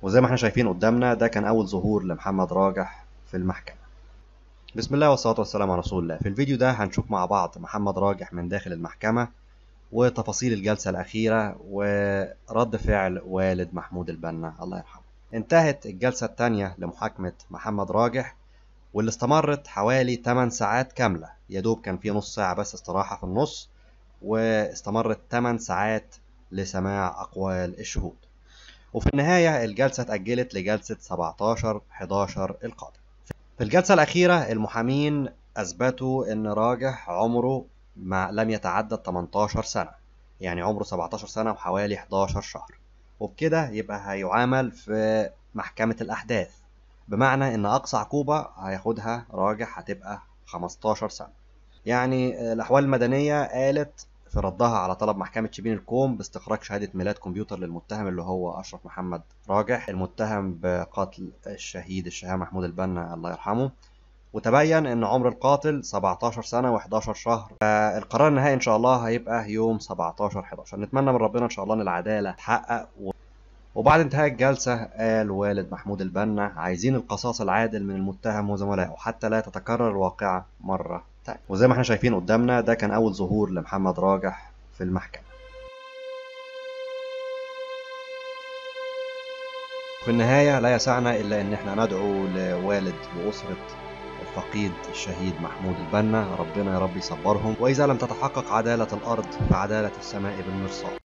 وزي ما احنا شايفين قدامنا ده كان أول ظهور لمحمد راجح في المحكمة بسم الله والصلاة والسلام على رسول الله في الفيديو ده هنشوف مع بعض محمد راجح من داخل المحكمة وتفاصيل الجلسة الأخيرة ورد فعل والد محمود البنا الله يرحمه انتهت الجلسة الثانية لمحاكمة محمد راجح واللي استمرت حوالي 8 ساعات كاملة يا دوب كان في نص ساعة بس استراحة في النص واستمرت 8 ساعات لسماع أقوال الشهود وفي النهاية الجلسة اتأجلت لجلسة 17 11 القادم في الجلسة الأخيرة المحامين أثبتوا إن راجح عمره ما لم يتعدى 18 سنة يعني عمره 17 سنة وحوالي 11 شهر وبكده يبقى هيعامل في محكمة الأحداث بمعنى إن أقصى عقوبة هياخدها راجح هتبقى 15 سنة يعني الأحوال المدنية قالت في ردها على طلب محكمة شبين الكوم باستخراج شهادة ميلاد كمبيوتر للمتهم اللي هو أشرف محمد راجح المتهم بقتل الشهيد الشهامة محمود البنا الله يرحمه وتبين ان عمر القاتل 17 سنه و11 شهر فالقرار النهائي ان شاء الله هيبقى يوم 17 11 نتمنى من ربنا ان شاء الله ان العداله تتحقق و... وبعد انتهاء الجلسة قال والد محمود البنا عايزين القصاص العادل من المتهم وزملائه حتى لا تتكرر الواقعة مرة تانية وزي ما احنا شايفين قدامنا ده كان أول ظهور لمحمد راجح في المحكمة في النهاية لا يسعنا إلا إن احنا ندعو لوالد وأسرة الفقيد الشهيد محمود البنا ربنا يا رب يصبرهم وإذا لم تتحقق عدالة الأرض فعدالة السماء بالمرصاد